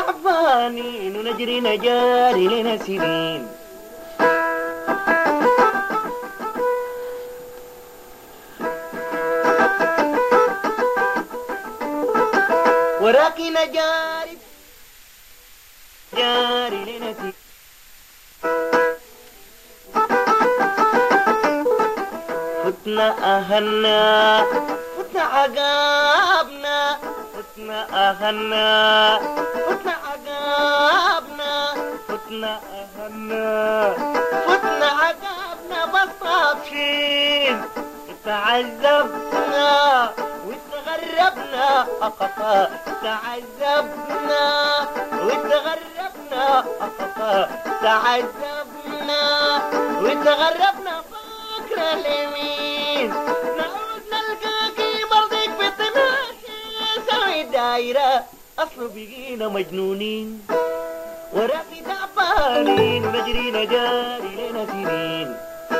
تعبانين ونجري نجاري لنا سنين وراكي نجاري جاري لنا سنين فتنا أهلنا فتنا عقابنا فتنا أهلنا فتنا عقابنا فتنا أهلنا فتنا عقابنا بطافين تعذبنا وتغربنا أقطا تعذبنا وتغربنا أقطا تعذبنا وتغربنا فكر اليمين نعود نلقاكي برضك في الطماشي سوي دايرة أصل بقينا مجنونين وراكي تعبانين ونجري نجاري لنا سنين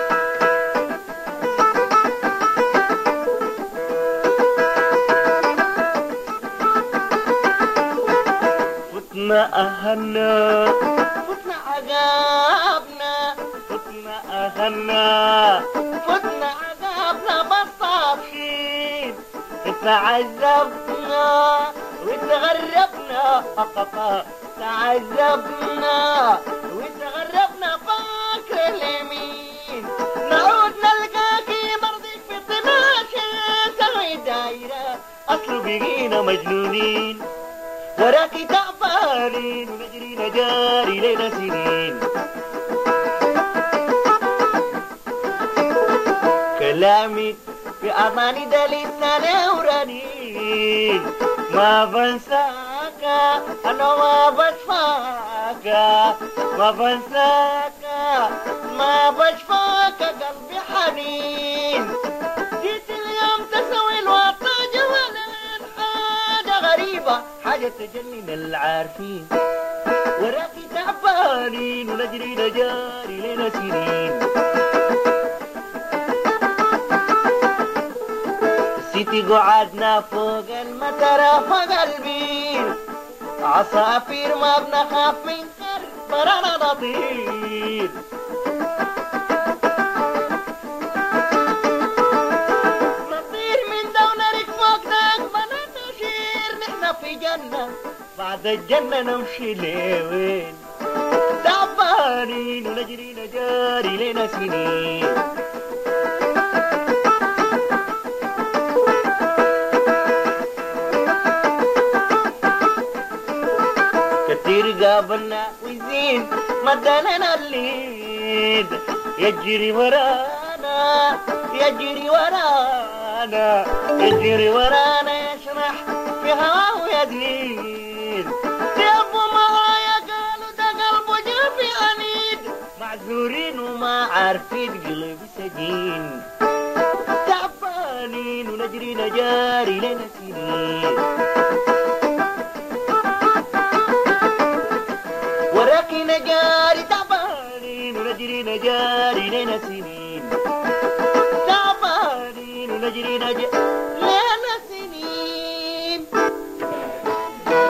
فتنا أهلنا فتنا عقابنا فتنا أهلنا فتنا عقابنا بطاطين تعذبنا وتغربنا أقطا تعذبنا وتغربنا فاكر اليمين نعود نلقاكي برضك في الطماشة سوي دايرة أصل بقينا مجنونين وراكي تعبانين ونجري نجاري لنا سنين كلامي في أماني دليلنا نورانين ما بنساك أنا ما بشفاك ما بنساك ما بشفاك قلبي حنين جيت اليوم تسوي الوطا جمالين حاجة غريبة حاجة تجنن العارفين وراكي تعبانين ونجري نجاري لنا سنين سيتي قعدنا فوق المترة فوق البير عصافير ما بنخاف من كرب برانا نطير نطير من دونرك فوق نقبل نشير نحن في جنة بعد الجنة نمشي لوين تعبانين ونجري نجاري لنا سنين كتير قابلنا وزين مدانا الليد يجري ورانا يجري ورانا يجري ورانا يشرح في هواه يزيد يابو معايا قالوا ده قلبه جافي عنيد معذورين وما عارفين قلبي سجين تعبانين ونجري نجاري لنا سنين وراكي نجاري تعبانين ونجري نجاري لنا سنين تعبانين ونجري نجاري